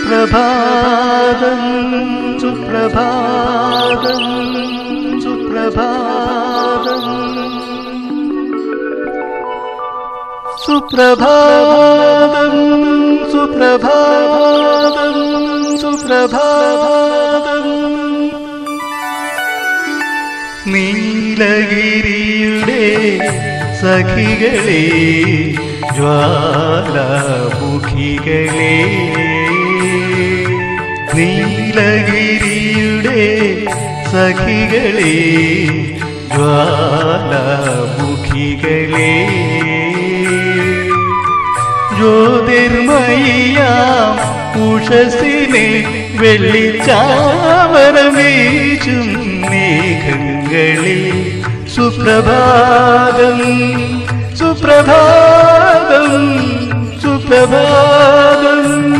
സുപ്രഭാതം സുപ്രഭാതം സുപ്രഭാതം സുപ്രഭാതം സുപ്രഭാതം സുപ്രഭാതം നീലഗിരിയുടെ സഖികളെ ജ്വാലാമുഖികളെ നീലഗിരിയുടെ സഖികളെ ജ്വാലാമുഖികളെ ജ്യോതിർമയ്യാം ഉഷസിനെ വെള്ളിച്ചാമരമീച്ചും മേഘങ്ങളിൽ സുപ്രഭാതം സുപ്രഭാതം സുപ്രഭാതം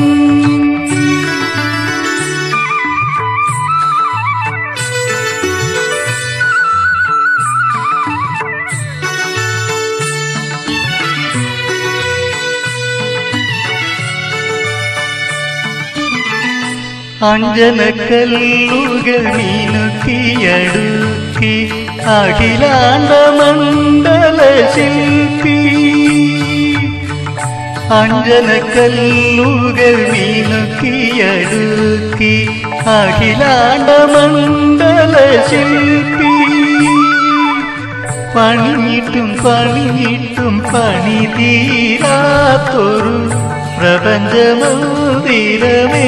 അഞ്ജനക്കല്ലുകൾ മിനുക്കിയടുക്കി അഖിലാണ്ട മണ്ഡല ശില്പി അഞ്ജനക്കല്ലുകൾ മിനുക്കിയടുക്കി അഖിലാണ്ട മണ്ഡല ശില്പി പണിഞ്ഞിട്ടും പണിഞ്ഞിട്ടും പണി തീരാത്തൊരു പ്രപഞ്ചമന്ദിരമേ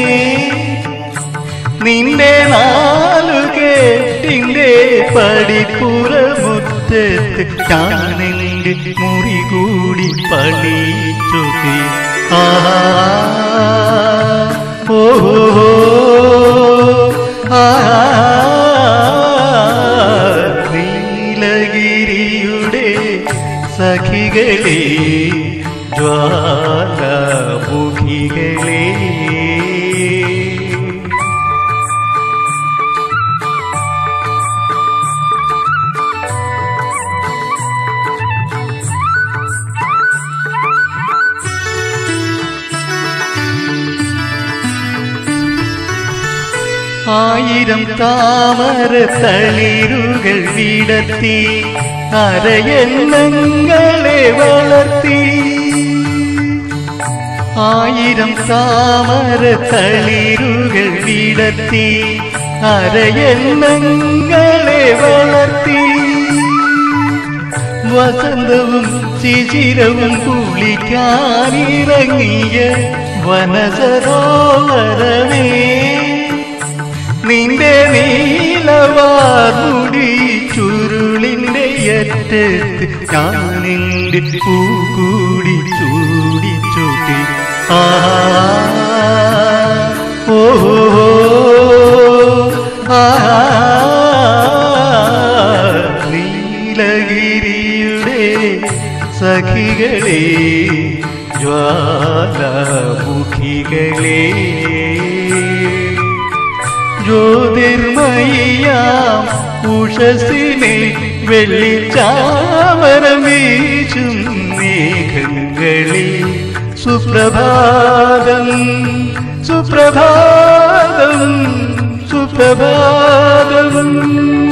നിന്റെ നാലു കേട്ടിന്റെ പടിപ്പുറമുറ്റത്ത് ഞാനെന്റെ മുറി കൂടി പണിച്ചൊക്കെ ആ ഓ ആ നീലഗിരിയുടെ സഖികളെ ജ്വാലാമുഖികളെ ആയിരം താമര തളിരുകൾ വിടത്തി അരയന്നങ്ങളെ വളർത്തി ആയിരം താമര തളിരുകൾ വിടത്തി അരയന്നങ്ങളെ വളർത്തി വസന്തവും ശിശിരവും കുളിക്കാനിറങ്ങിയ വനസരോവരമേ നിന്റെ നീലവാർമുടി ചുരുളിന്റെ അറ്റത്ത് ഞാനെന്റെ പൂകൂടി ചൂടിച്ചോട്ടി ആ ഓ ആ നീലഗിരിയുടെ സഖികളെ ജ്വാലാമുഖികളെ ജ്യോതിർമയ്യാം ഉഷസിനെ വെള്ളിച്ചാമരം വീശും മേഘങ്ങളിൽ സുപ്രഭാതം സുപ്രഭാതം സുപ്രഭാതം